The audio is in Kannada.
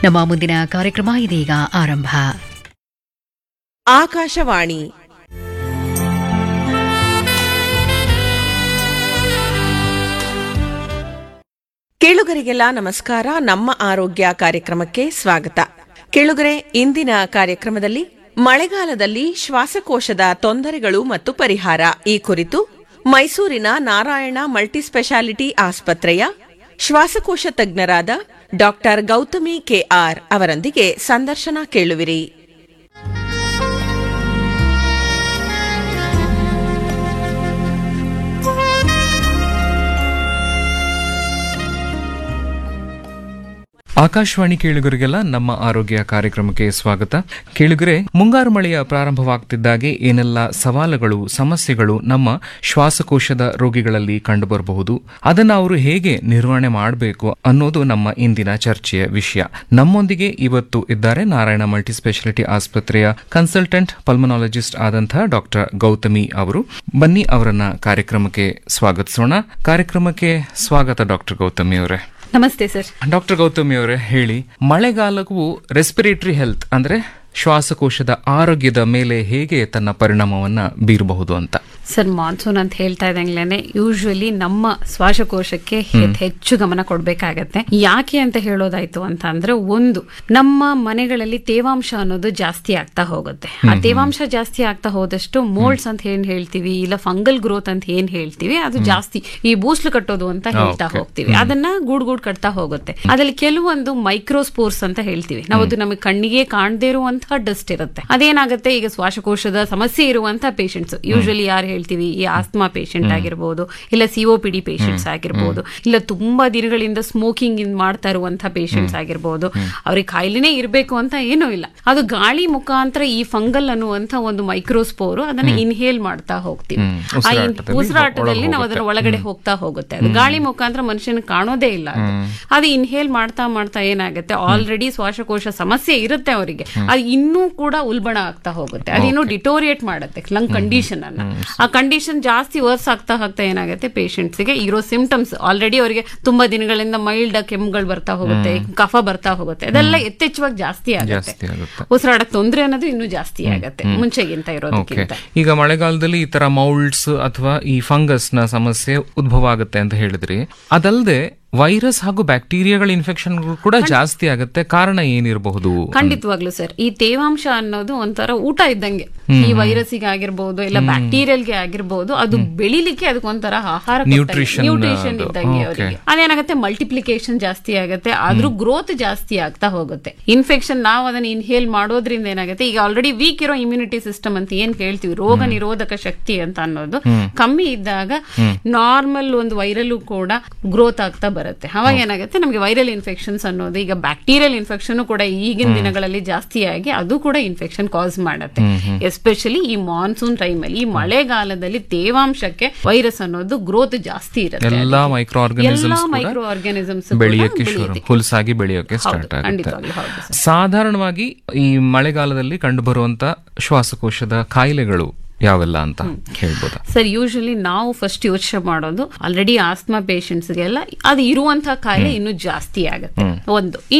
ನಮ್ಮ ಮುಂದಿನ ಕಾರ್ಯಕ್ರಮ ಇದೀಗ ಆರಂಭ ಆಕಾಶವಾಣಿ ಕೇಳುಗರಿಗೆಲ್ಲ ನಮಸ್ಕಾರ ನಮ್ಮ ಆರೋಗ್ಯ ಕಾರ್ಯಕ್ರಮಕ್ಕೆ ಸ್ವಾಗತ ಕೇಳುಗರೆ ಇಂದಿನ ಕಾರ್ಯಕ್ರಮದಲ್ಲಿ ಮಳೆಗಾಲದಲ್ಲಿ ಶ್ವಾಸಕೋಶದ ತೊಂದರೆಗಳು ಮತ್ತು ಪರಿಹಾರ ಈ ಕುರಿತು ಮೈಸೂರಿನ ನಾರಾಯಣ ಮಲ್ಟಿಸ್ಪೆಷಾಲಿಟಿ ಆಸ್ಪತ್ರೆಯ ಶ್ವಾಸಕೋಶ ತಜ್ಞರಾದ ಡಾಕ್ಟರ್ ಗೌತಮಿ ಕೆಆರ್ ಅವರೊಂದಿಗೆ ಸಂದರ್ಶನ ಕೇಳುವಿರಿ ಆಕಾಶವಾಣಿ ಕೇಳುಗರಿಗೆಲ್ಲ ನಮ್ಮ ಆರೋಗ್ಯ ಕಾರ್ಯಕ್ರಮಕ್ಕೆ ಸ್ವಾಗತ ಕೇಳುಗರೆ ಮುಂಗಾರು ಮಳೆಯ ಪ್ರಾರಂಭವಾಗ್ತಿದ್ದಾಗೆ ಏನೆಲ್ಲ ಸವಾಲುಗಳು ಸಮಸ್ಯೆಗಳು ನಮ್ಮ ಶ್ವಾಸಕೋಶದ ರೋಗಿಗಳಲ್ಲಿ ಕಂಡುಬರಬಹುದು ಅದನ್ನು ಅವರು ಹೇಗೆ ನಿರ್ವಹಣೆ ಮಾಡಬೇಕು ಅನ್ನೋದು ನಮ್ಮ ಇಂದಿನ ಚರ್ಚೆಯ ವಿಷಯ ನಮ್ಮೊಂದಿಗೆ ಇವತ್ತು ಇದ್ದಾರೆ ನಾರಾಯಣ ಮಲ್ಟಿಸ್ಪೆಷಾಲಿಟಿ ಆಸ್ಪತ್ರೆಯ ಕನ್ಸಲ್ಟೆಂಟ್ ಪಲ್ಮನಾಲಜಿಸ್ಟ್ ಆದಂತಹ ಡಾಕ್ಟರ್ ಗೌತಮಿ ಅವರು ಬನ್ನಿ ಅವರನ್ನ ಕಾರ್ಯಕ್ರಮಕ್ಕೆ ಸ್ವಾಗತಿಸೋಣ ಕಾರ್ಯಕ್ರಮಕ್ಕೆ ಸ್ವಾಗತ ಡಾಕ್ಟರ್ ಗೌತಮಿ ಅವರೇ ನಮಸ್ತೆ ಸರ್ ಡಾಕ್ಟರ್ ಗೌತಮಿ ಅವರೇ ಹೇಳಿ ಮಳೆಗಾಲವು ರೆಸ್ಪಿರೇಟರಿ ಹೆಲ್ತ್ ಅಂದ್ರೆ ಶ್ವಾಸಕೋಶದ ಆರೋಗ್ಯದ ಮೇಲೆ ಹೇಗೆ ತನ್ನ ಪರಿಣಾಮವನ್ನ ಬೀರಬಹುದು ಅಂತ ಸರ್ ಮಾನ್ಸೂನ್ ಅಂತ ಹೇಳ್ತಾ ಇದ್ದಂಗ್ಲೇನೆ ಯೂಶುವಲಿ ನಮ್ಮ ಶ್ವಾಸಕೋಶಕ್ಕೆ ಹೆ- ಹೆಚ್ಚು ಗಮನ ಕೊಡ್ಬೇಕಾಗತ್ತೆ ಯಾಕೆ ಅಂತ ಹೇಳೋದಾಯ್ತು ಅಂತ ಅಂದ್ರೆ ಒಂದು ನಮ್ಮ ಮನೆಗಳಲ್ಲಿ ತೇವಾಂಶ ಅನ್ನೋದು ಜಾಸ್ತಿ ಆಗ್ತಾ ಹೋಗುತ್ತೆ ಆ ತೇವಾಂಶ ಜಾಸ್ತಿ ಆಗ್ತಾ ಹೋದಷ್ಟು ಮೋಲ್ಡ್ಸ್ ಅಂತ ಏನ್ ಹೇಳ್ತೀವಿ ಇಲ್ಲ ಫಂಗಲ್ ಗ್ರೋತ್ ಅಂತ ಏನ್ ಹೇಳ್ತೀವಿ ಅದು ಜಾಸ್ತಿ ಈ ಬೂಸ್ಲು ಕಟ್ಟೋದು ಅಂತ ಹೇಳ್ತಾ Okay. ಹೋಗ್ತೀವಿ ಅದನ್ನ ಗೂಡ್ ಗೂಡ್ ಕಟ್ತಾ ಹೋಗುತ್ತೆ ಅದ್ರಲ್ಲಿ ಕೆಲವೊಂದು ಮೈಕ್ರೋಸ್ಪೋರ್ಸ್ ಅಂತ ಹೇಳ್ತೀವಿ ನಾವು ಅದು ನಮಗೆ ಕಣ್ಣಿಗೆ ಕಾಣದೇ ಇರುವಂತಹ ಡಸ್ಟ್ ಇರುತ್ತೆ ಅದೇನಾಗುತ್ತೆ ಈಗ ಶ್ವಾಸಕೋಶದ ಸಮಸ್ಯೆ ಇರುವಂತಹ ಪೇಷಂಟ್ಸ್ ಯೂಶಲಿ ಯಾರು ಹೇಳ್ತೀವಿ ಈ ಆಸ್ಮಾ ಪೇಷಂಟ್ ಆಗಿರ್ಬೋದು ಇಲ್ಲ ಸಿಒಪಿಡಿ ಪೇಷಂಟ್ಸ್ ಆಗಿರ್ಬೋದು ಇಲ್ಲ ತುಂಬಾ ದಿನಗಳಿಂದ ಸ್ಮೋಕಿಂಗ್ ಇನ್ ಮಾಡ್ತಾ ಇರುವಂತಹ ಪೇಷಂಟ್ಸ್ ಆಗಿರ್ಬೋದು ಅವ್ರಿಗೆ ಕಾಯಿಲೆನೇ ಇರಬೇಕು ಅಂತ ಏನೂ ಇಲ್ಲ ಅದು ಗಾಳಿ ಮುಖಾಂತರ ಈ ಫಂಗಲ್ ಅನ್ನುವಂತ ಒಂದು ಮೈಕ್ರೋಸ್ಪೋರ್ ಅದನ್ನ ಇನ್ಹೇಲ್ ಮಾಡ್ತಾ ಹೋಗ್ತೀವಿ ಹ್ಮ್. ಆ ಇನ್- ಉಸಿರಾಟದಲ್ಲಿ ಉಸಿರಾಟದಲ್ಲಿ ನಾವು ಅದರ ಒಳಗೆ ಒಳಗಡೆ ಹೋಗ್ತಾ ಹೋಗುತ್ತೆ ಅದು ಗಾಳಿ ಮುಖಾಂತರ ಮನುಷ್ಯನ ಕಾಣೋದೇ ಇಲ್ಲ ಅದು. ಅದು ಇನ್ಹೇಲ್ ಮಾಡ್ತಾ ಮಾಡ್ತಾ ಏನಾಗುತ್ತೆ ಆಲ್ರೆಡಿ ಶ್ವಾಸಕೋಶ ಸಮಸ್ಯೆ ಇರುತ್ತೆ ಅವರಿಗೆ ಅದು ಇನ್ನೂ ಕೂಡ ಉಲ್ಬಣ ಆಗ್ತಾ ಹೋಗುತ್ತೆ ಅದು ಇನ್ನೂ ಡಿಟೋರಿಯೇಟ್ ಮಾಡುತ್ತೆ ಲಂಗ್ ಕಂಡೀಷನ್ ಅನ್ನ ಆ ಕಂಡೀಷನ್ ಜಾಸ್ತಿ ವರ್ಸ್ ಆಗ್ತಾ ಆಗ್ತಾ ಏನಾಗುತ್ತೆ patients ಗೆ ಇರೋ ಸಿಂಪ್ಟಮ್ಸ್ ಆಲ್ರೆಡಿ ಅವರಿಗೆ ತುಂಬಾ ದಿನಗಳಿಂದ ಮೈಲ್ಡ್ ಕೆಮ್ಮುಗಳು ಬರ್ತಾ ಹೋಗುತ್ತೆ ಕಫ ಬರ್ತಾ ಹೋಗುತ್ತೆ ಅದೆಲ್ಲ ಯಥೇಚ್ಛವಾಗಿ ಜಾಸ್ತಿ ಆಗುತ್ತೆ ಜಾಸ್ತಿ ಆಗುತ್ತೆ ಉಸಿರಾಡಕ್ ತೊಂದ್ರೆ ಅನ್ನೋದು ಇನ್ನೂ ಜಾಸ್ತಿ ಆಗುತ್ತೆ ಮುಂಚೆಗಿಂತ ಓಕೆ ಇರೋದಕ್ಕಿಂತ ಈಗ ಮಳೆಗಾಲದಲ್ಲಿ ಈ ತರ ಮೌಲ್ಡ್ಸ್ ಅಥವಾ ಈ ಫಂಗಸ್ ನ ಸಮಸ್ಯೆ ಉದ್ಭವ ಆಗುತ್ತೆ ಅಂತ ಹೇಳಿದ್ರಿ ಅದಲ್ಲದೆ ವೈರಸ್ ಹಾಗೂ ಬ್ಯಾಕ್ಟೀರಿಯಾಗಳ ಇನ್ಫೆಕ್ಷನ್ ಕೂಡ ಜಾಸ್ತಿ ಆಗುತ್ತೆ ಕಾರಣ ಏನಿರಬಹುದು ಖಂಡಿತವಾಗ್ಲು ಸರ್ ಈ ತೇವಾಂಶ ಅನ್ನೋದು ಒಂಥರ ಊಟ ಇದ್ದಂಗೆ ಈ ವೈರಸ್ಗೆ ಆಗಿರ್ಬೋದು ಇಲ್ಲ ಬ್ಯಾಕ್ಟೀರಿಯಲ್ಗೆ ಆಗಿರ್ಬೋದು ಅದು ಬೆಳಿಲಿಕ್ಕೆ ಅದಕ್ಕೆ ಒಂಥರ ಆಹಾರ Nutrition ನ್ಯೂಟ್ರಿಷನ್ ಅದು. ಇದ್ದಂಗೆ Okay. ಅವರಿಗೆ ಅದೇನಾಗುತ್ತೆ ಮಲ್ಟಿಪ್ಲಿಕೇಶನ್ ಜಾಸ್ತಿ ಆಗುತ್ತೆ ಆದ್ರೂ ಗ್ರೋತ್ ಜಾಸ್ತಿ ಆಗ್ತಾ ಹೋಗುತ್ತೆ ಇನ್ಫೆಕ್ಷನ್ ನಾವು ಅದನ್ನ ಇನ್ಹೇಲ್ ಮಾಡೋದ್ರಿಂದ ಏನಾಗುತ್ತೆ ಈಗ ಆಲ್ರೆಡಿ ವೀಕ್ ಇರೋ ಇಮ್ಯುನಿಟಿ ಸಿಸ್ಟಮ್ ಅಂತ ಏನ್ ಕೇಳ್ತೀವಿ ರೋಗ ನಿರೋಧಕ ಶಕ್ತಿ ಅಂತ ಅನ್ನೋದು ಕಮ್ಮಿ ಇದ್ದಾಗ ನಾರ್ಮಲ್ ಒಂದು ವೈರಲ್ ಕೂಡ ಗ್ರೋತ್ ಆಗ್ತಾ ಬರುತ್ತೆ ಅವಾಗ ಏನಾಗುತ್ತೆ ನಮಗೆ ವೈರಲ್ ಇನ್ಫೆಕ್ಷನ್ಸ್ ಅನ್ನೋದು ಈಗ ಬ್ಯಾಕ್ಟೀರಿಯಲ್ ಇನ್ಫೆಕ್ಷನ್ ಕೂಡ ಈಗಿನ ದಿನಗಳಲ್ಲಿ ಜಾಸ್ತಿ ಆಗಿ ಅದು ಕೂಡ ಇನ್ಫೆಕ್ಷನ್ ಕಾಸ್ ಮಾಡುತ್ತೆ ಎಸ್ಪೆಷಲಿ ಈ ಮಾನ್ಸೂನ್ ಟೈಮಲ್ಲಿ ಈ ಮಳೆಗಾಲದಲ್ಲಿ ತೇವಾಂಶಕ್ಕೆ ವೈರಸ್ ಅನ್ನೋದು ಗ್ರೋತ್ ಜಾಸ್ತಿ ಇರುತ್ತೆ ಎಲ್ಲಾ ಮೈಕ್ರೋ ಆರ್ಗನಿಸಮ್ಸ್ ಎಲ್ಲಾ ಕೂಡ ಮೈಕ್ರೋ ಆರ್ಗಾನಿಸಮ್ಸ್ ಬೆಳೆಯಕ್ಕೆ ಶುರು ಹುಲ್ಸಾಗಿ ಬೆಳೆಯೋಕೆ ಹೌದು, ಸ್ಟಾರ್ಟ್ ಆಗುತ್ತೆ ಖಂಡಿತವಾಗ್ಲೂ ಹೌದು ಸರ್. ಸಾಧಾರಣವಾಗಿ ಈ ಮಳೆಗಾಲದಲ್ಲಿ ಕಂಡುಬರುವಂತ ಶ್ವಾಸಕೋಶದ ಕಾಯಿಲೆಗಳು ಯಾವೆಲ್ಲ ಅಂತ ಹೇಳ್ಬೋದಾ ಸರ್ ಯೂಶಲಿ ನಾವು ಫಸ್ಟ್ ಯೋಚನೆ ಮಾಡೋದು ಆಲ್ರೆಡಿ ಆಸ್ಮಾ ಪೇಷಂಟ್ಸ್ಗೆಲ್ಲ ಅದು ಇರುವಂತಹ ಕಾಯಿಲೆ ಇನ್ನೂ ಜಾಸ್ತಿ ಆಗುತ್ತೆ ಒಂದು